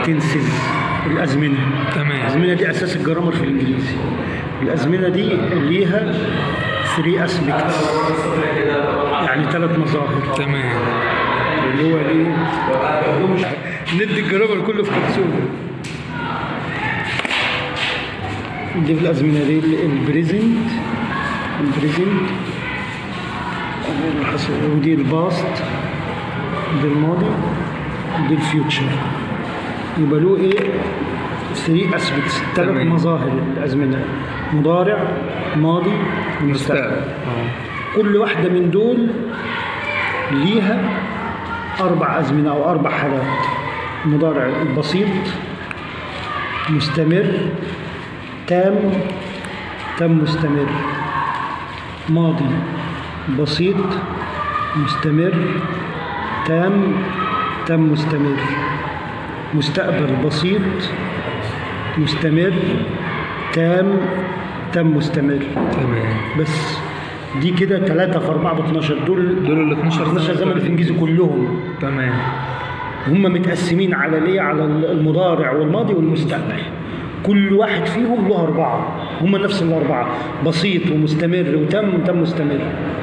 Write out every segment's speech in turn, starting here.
تنسز الازمنه تمام الازمنه دي اساس الجرامر في الانجليزي الازمنه دي ليها 3 اسبيكتس يعني ثلاث مظاهر تمام اللي هو ايه ندي الجرامر كله في كبسوله دي في الازمنه دي البريزنت البريزنت ودي الباست دي الماضي ودي الفيوتشر يبقى له ايه 3 اسبيكتس ثلاث تمام. مظاهر الازمنه مضارع ماضي مستقبل ومستقبل اه كل واحدة من دول ليها أربع أزمنة أو أربع حالات المضارع البسيط مستمر تام تام مستمر ماضي بسيط مستمر تام تام مستمر مستقبل بسيط مستمر تام تام مستمر تمام بس دي كده 3 في 4 ب 12 دول دول ال 12 12 زمن في الانجليزي كلهم تمام هم متقسمين على ليه على المضارع والماضي والمستقبل كل واحد فيهم له أربعة هم نفس الأربعة بسيط ومستمر وتم وتم مستمر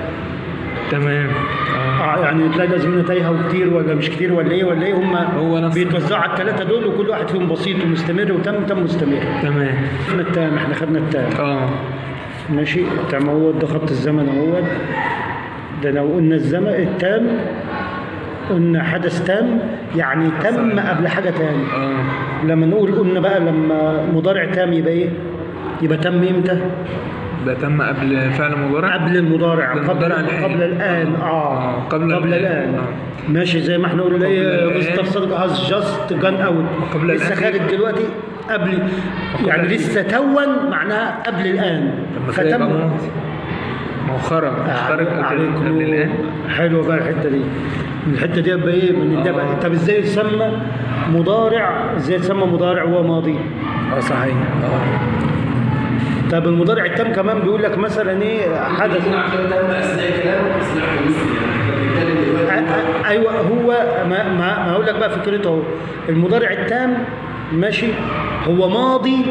تمام اه آه يعني تلاقي الأزمنة تايهة وكتير ولا مش كتير ولا إيه ولا إيه هم هو نفس بيتوزعوا على الثلاثة دول وكل واحد فيهم بسيط ومستمر وتم وتم مستمر تمام احنا التام احنا خدنا التام اه ماشي التام هو ده خط الزمن اهو ده لو قلنا الزمن التام قلنا حدث تام يعني تم قبل حاجه تاني اه لما نقول قلنا بقى لما مضارع تام يبقى ايه يبقى تم امتى ده تم قبل فعل مضارع قبل المضارع قبل قبل المضارع الحالي. قبل الان اه آه، قبل قبل الآن. الان آه. ماشي زي ما احنا قلنا ايه قبل مستر الآن. صدق هاز جاست جان اوت وقبل لسه الآن. خارج دلوقتي قبل يعني الآن. لسه تون معناها قبل الان طب ما كده يبقى ماضي ما هو خرج مش خرج قبل عليك قبل الان حلوه بقى الحته دي الحته دي يبقى ايه من ده بقى آه. طب ازاي يسمى مضارع ازاي يسمى مضارع وماضي اه صحيح اه طب المضارع التام كمان بيقول لك مثلا ايه حدث يكون عشان تم اثناء الكلام اثناء حدوث يعني احنا بنتكلم دلوقتي أ- أ- ايوه هو ما ما ما اقول لك بقى فكرته اهو المضارع التام ماشي هو ماضي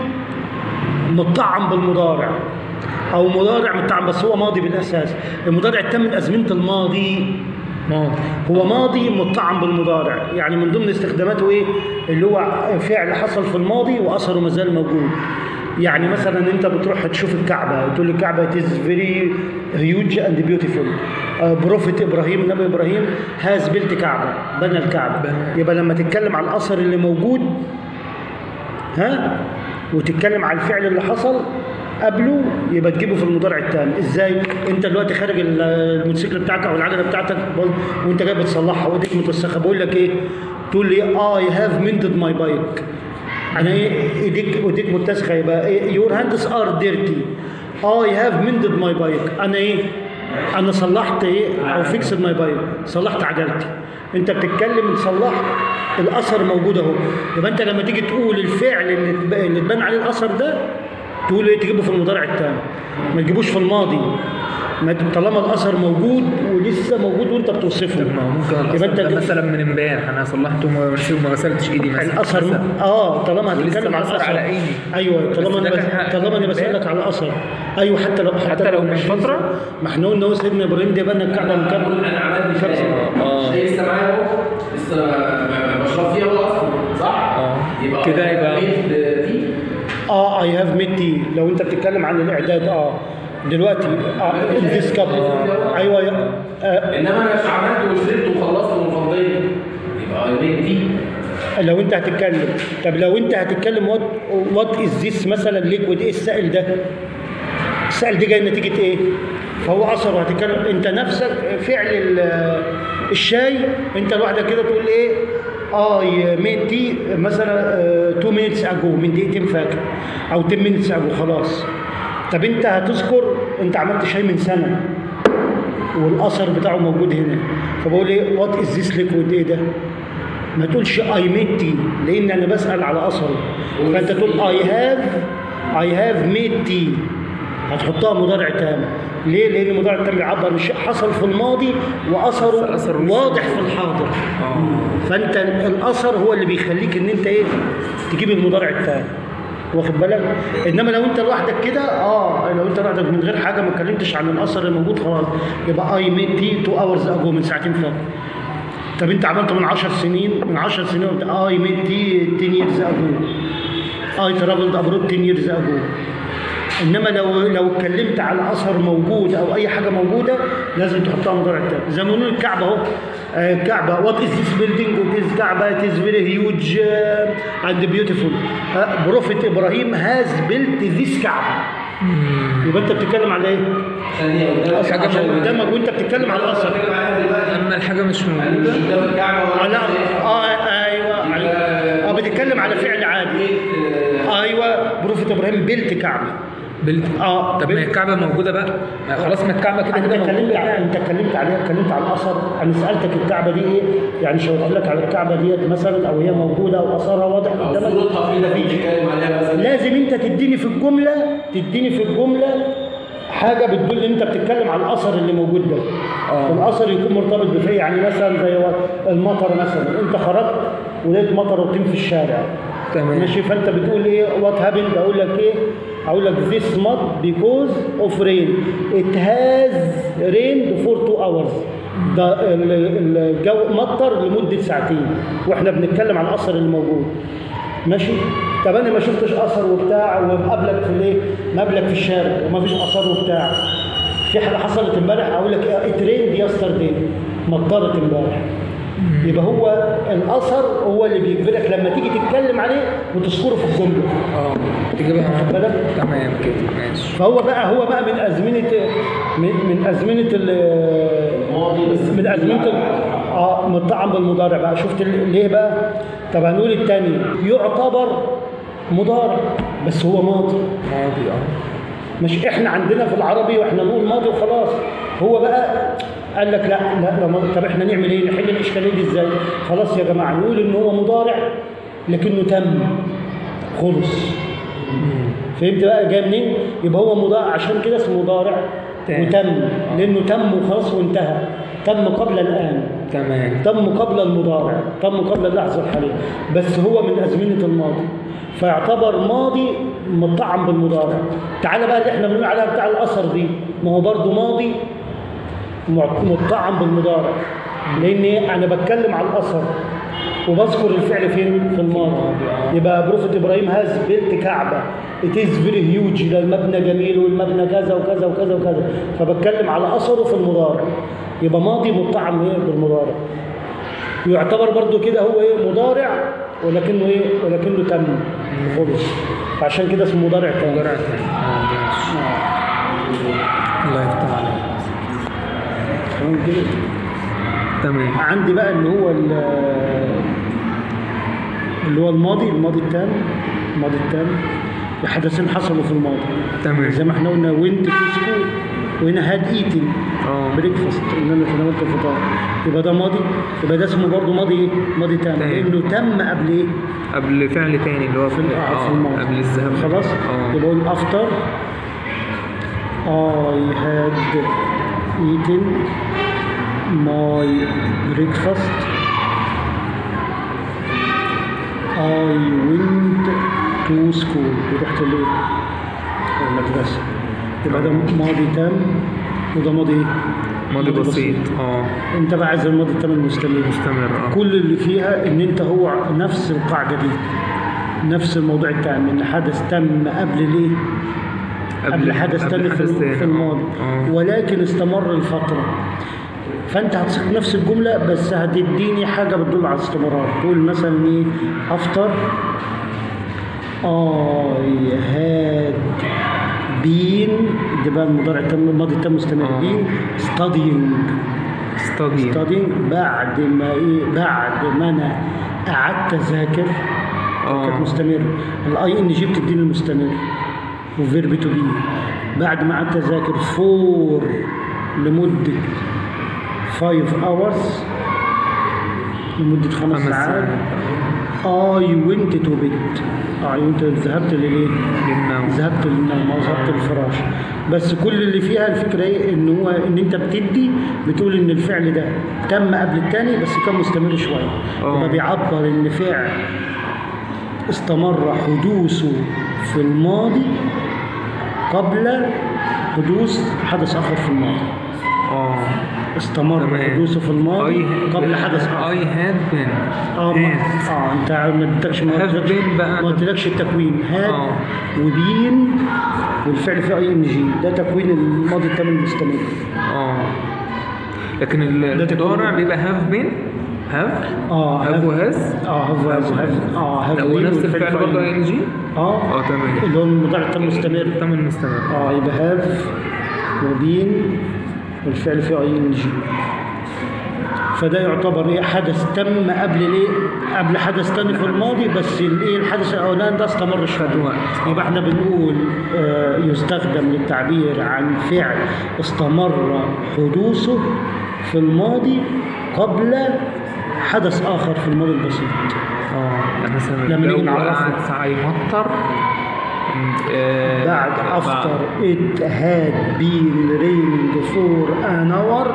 مطعم بالمضارع او مضارع مطعم بس هو ماضي بالاساس المضارع التام من ازمنه الماضي ماضي هو ماضي مطعم بالمضارع يعني من ضمن استخداماته ايه اللي هو فعل حصل في الماضي واثره ما زال موجود يعني مثلا انت بتروح تشوف الكعبه تقول الكعبه it is very huge and beautiful بروفيت ابراهيم النبي ابراهيم هاز بيلت كعبه بنى الكعبه بنى. يبقى لما تتكلم على الاثر اللي موجود ها وتتكلم على الفعل اللي حصل قبله يبقى تجيبه في المضارع التام ازاي انت دلوقتي خارج ال- الموتوسيكل بتاعك او العجله بتاعتك بقول- وانت جاي بتصلحها وايديك متوسخه بقول لك ايه تقول لي اي هاف مينتد ماي بايك انا ايه ايديك ايديك متسخه يبقى ايه يور هاندز ار ديرتي اي هاف مينتد ماي بايك انا ايه انا صلحت ايه او فيكسد ماي بايك صلحت عجلتي انت بتتكلم صلحت الاثر موجود اهو يبقى انت لما تيجي تقول الفعل اللي تب- اللي تبان عليه الاثر ده تقول ايه تجيبه في المضارع التام ما تجيبوش في الماضي ما ت- طالما الاثر موجود ولسه موجود وانت بتوصفه طب ما هو ممكن يبقى الأثر انت ده تجيب- مثلا من امبارح انا صلحته وما ما غسلتش ايدي مثلا الاثر مثلا. اه طالما ولسه هتتكلم على الأثر الاثر على إيدي. ايوه بس طالما ده انا كان بس- حق- طالما انا بسالك على الاثر ايوه حتى لو حتى لو من 20 فترة؟ سنة. ما احنا قلنا هو سيدنا ابراهيم ده بنى الكعبه من كام انا عملت كام سنه آه. شيء لسه معايا اهو لسه ب- ب- بشرب فيها هو اصلا صح؟ اه يبقى كده يبقى دي اه اي هاف ميد تي لو انت بتتكلم عن الاعداد اه دلوقتي اه ذيس كاب ايوه يا- آه انما انا مش عملت وشربت وخلصت ومفضيه يبقى اي ميد دي لو انت هتتكلم طب لو انت هتتكلم وات وات از ذيس مثلا ليكويد ايه السائل ده السائل دي جاي نتيجه ايه فهو اثر هتتكلم انت نفسك فعل ال- الشاي انت لوحدك كده تقول ايه اي ميد تي مثلا 2 مينتس اجو من دقيقتين فاكر او 10 مينتس اجو خلاص طب انت هتذكر انت عملت شاي من سنه والاثر بتاعه موجود هنا فبقول ايه وات از ذيس ليكويد ايه ده ما تقولش اي ميد تي لان انا بسال على اثره فانت تقول اي هاف اي هاف ميد تي هتحطها مضارع تام ليه؟ لأن المضارع التام بيعبر عن شيء حصل في الماضي وأثره أثر لسه واضح في الحاضر اه فانت الاثر هو اللي بيخليك ان انت ايه تجيب المضارع الثاني واخد بالك انما لو انت لوحدك كده اه لو انت لوحدك من غير حاجه ما اتكلمتش عن الاثر الموجود خلاص يبقى اي ميت تي 2 اورز اجو من ساعتين فاتوا طب انت عملته من 10 سنين من 10 سنين اي ميت تي 10 ييرز اجو اي ترافلد ابرود 10 ييرز اجو انما لو لو اتكلمت على اثر موجود او اي حاجه موجوده لازم تحطها مضارع تام زي ما بنقول الكعبه اهو آه، الكعبه وات از ذيس بيلدينج وات از كعبه ات از فيري هيوج اند بيوتيفول بروفيت ابراهيم هاز بيلت ذيس كعبه يبقى انت بتتكلم على ايه؟ عشان هي قدامك حاجة عشان موجودة. قدامك وانت بتتكلم على الاثر بتكلم عليها دلوقتي اما الحاجه مش موجوده مش قدام الكعبه اه ولا لا اه ايوه اه بتتكلم على فعل عادي ايوه بروفيت ابراهيم بيلت كعبه بال... اه طب ما هي الكعبه موجوده بقى ما خلاص ما الكعبه كده انت كده اتكلمت موجوده عليها انت اتكلمت عليها اتكلمت على الاثر انا سالتك الكعبه دي ايه يعني شاورت لك على الكعبه ديت مثلا او هي موجوده او اثرها واضح او قدامك صورتها في ده بتتكلم عليها مثلا لازم انت تديني في الجمله تديني في الجمله حاجه بتدل ان انت بتتكلم على الاثر اللي موجود ده اه. الاثر يكون مرتبط بفعل يعني مثلا زي المطر مثلا انت خرجت ولقيت مطر وطين في الشارع تمام ماشي فانت بتقول ايه وات هابند اقول لك ايه اقول لك this mud because of rain it has rained for two hours ده ال- ال- الجو مطر لمده ساعتين واحنا بنتكلم عن الاثر اللي موجود ماشي طب انا ما شفتش اثر وبتاع ومقابلك في الايه مقابلك في الشارع وما فيش اثر وبتاع في حاجه حصلت امبارح اقول لك ات ريند يسترداي مطرت امبارح يبقى هو الاثر هو اللي بيجبرك لما تيجي تتكلم عليه وتذكره في الجمله اه تجيبها واخد بالك؟ تمام كده ماشي فهو بقى هو بقى من ازمنه من, من ازمنه ال- من ازمنه ال- اه مطعم بالمضارع بقى شفت ال- ليه بقى؟ طب هنقول الثاني يعتبر مضارع بس هو ماضي ماضي اه مش احنا عندنا في العربي واحنا نقول ماضي وخلاص هو بقى قال لك لا لا, لا ماضي. طب احنا نعمل ايه نحل الاشكاليه دي ازاي خلاص يا جماعه نقول ان هو مضارع لكنه تم خلص فهمت بقى جاي منين يبقى هو مضارع عشان كده اسمه مضارع تمام. وتم لانه تم وخلاص وانتهى تم قبل الان تمام تم قبل المضارع تم قبل اللحظة الحالية بس هو من أزمنة الماضي فيعتبر ماضي مطعم بالمضارع تعال بقى اللي احنا بنقول عليها بتاع الأثر دي ما هو برضه ماضي مع- مطعم بالمضارع لأن إيه؟ أنا بتكلم على الأثر وبذكر الفعل فين في الماضي يبقى بروفة إبراهيم هاز بيلت كعبة It is very huge ده المبنى جميل والمبنى كذا وكذا وكذا وكذا فبتكلم على أثره في المضارع يبقى ماضي مطعم إيه بالمضارع يعتبر برضو كده هو ايه مضارع ولكنه ايه ولكنه تم خلص فعشان كده اسمه مضارع تام مضارع تاني اه ماشي الله يفتح عليك تمام كده تمام عندي بقى اللي هو ال- اللي هو الماضي الماضي التام الماضي التام حدثين حصلوا في الماضي تمام زي ما احنا قلنا وينت تو سكول وهنا هاد ايتنج اه بريكفاست ان انا تناولت الفطار يبقى ده ماضي يبقى ده اسمه برضه ماضي ايه؟ ماضي تام تام. لانه تم قبل ايه؟ قبل فعل تاني اللي هو في ال- آه، في الماضي قبل الذهاب خلاص اه يبقى نقول after I had eaten my breakfast I went to school ورحت الايه؟ المدرسة يبقى ده ماضي تام وده ماضي ايه؟ ماضي بسيط اه انت بقى عايز الماضي التام المستمر مستمر اه كل اللي فيها ان انت هو نفس القاعده دي نفس الموضوع التام ان حدث تم قبل ليه قبل حدث تاني في, حدث تاني. في الماضي اه ولكن استمر الفتره فانت هتصيغ نفس الجمله بس هتديني حاجه بتدل على الاستمرار تقول مثلا ايه افتر I had been ده بقى المضارع التام الماضي التام مستمر آه. been studying ستادي ستادينج بعد ما ايه بعد ما انا قعدت اذاكر كانت اه مستمر الاي ان جي بتديني المستمر وفيرب تو بي بعد ما قعدت اذاكر فور لمده 5 اورز لمده خمس خمس ساعات ساعات اي went تو بيت اه انت ذهبت للايه؟ للنوم ذهبت للنوم او ذهبت للفراش بس كل اللي فيها الفكره ايه ان هو ان انت بتدي بتقول ان الفعل ده تم قبل التاني بس كان مستمر شويه اه. يبقى بيعبر ان فعل استمر حدوثه في الماضي قبل حدوث حدث اخر في الماضي اه استمر تمام. حدوثه في الماضي I- قبل حدث اخر I had been اه ما had. اه انت ما اديتكش ما Have قلتلكش been بقى. ما قلتلكش التكوين هاد آه. وبين والفعل فيه اي ان جي ده تكوين الماضي التام المستمر اه لكن ال- ده تكون- المضارع بيبقى have been have اه have وhas اه هاف هاف هاف اه هاف لا بين ونفس والفعل الفعل فيه برضه ING. ing اه اه تمام اللي هو المضارع التام المستمر تم المستمر اه يبقى هاف وبين والفعل فيه اي ان جي فده يعتبر ايه حدث تم قبل الايه قبل حدث تاني في الماضي بس الايه الحدث الاولاني ده استمر شويه وقت. يبقى احنا بنقول آه يستخدم للتعبير عن فعل استمر حدوثه في الماضي قبل حدث اخر في الماضي البسيط اه يعني مثلا لما نيجي الجو نعرفه. قعد ساعة يمطر آه، بعد افتر ات هاد بين رينج فور ان اور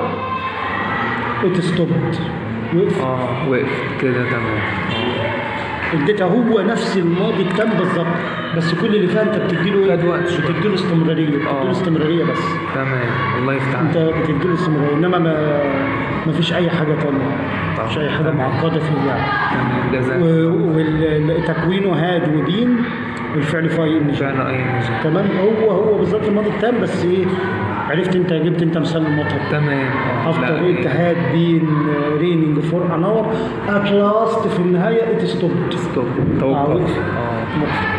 ات ستوبت وقف اه وقف كده تمام اديتها هو نفس الماضي التام بالظبط بس كل اللي فيها انت بتديله خد وقت شوية. بتديله استمراريه بتديله آه. استمراريه بس تمام الله يفتح انت عليك بتديله استمراريه انما ما ما فيش اي حاجه تانية طبعا. مفيش اي حاجه تمام. معقده فيه يعني تمام جزاك وتكوينه هاد وبين والفعل فاي ان فعل اي نجاح تمام هو هو بالظبط الماضي التام بس ايه عرفت انت جبت انت مثال المطر تمام اه افتر لا، ات هاد بين رينينج فور ان اور ات لاست في النهايه ات ستوبت ستوب توقف اه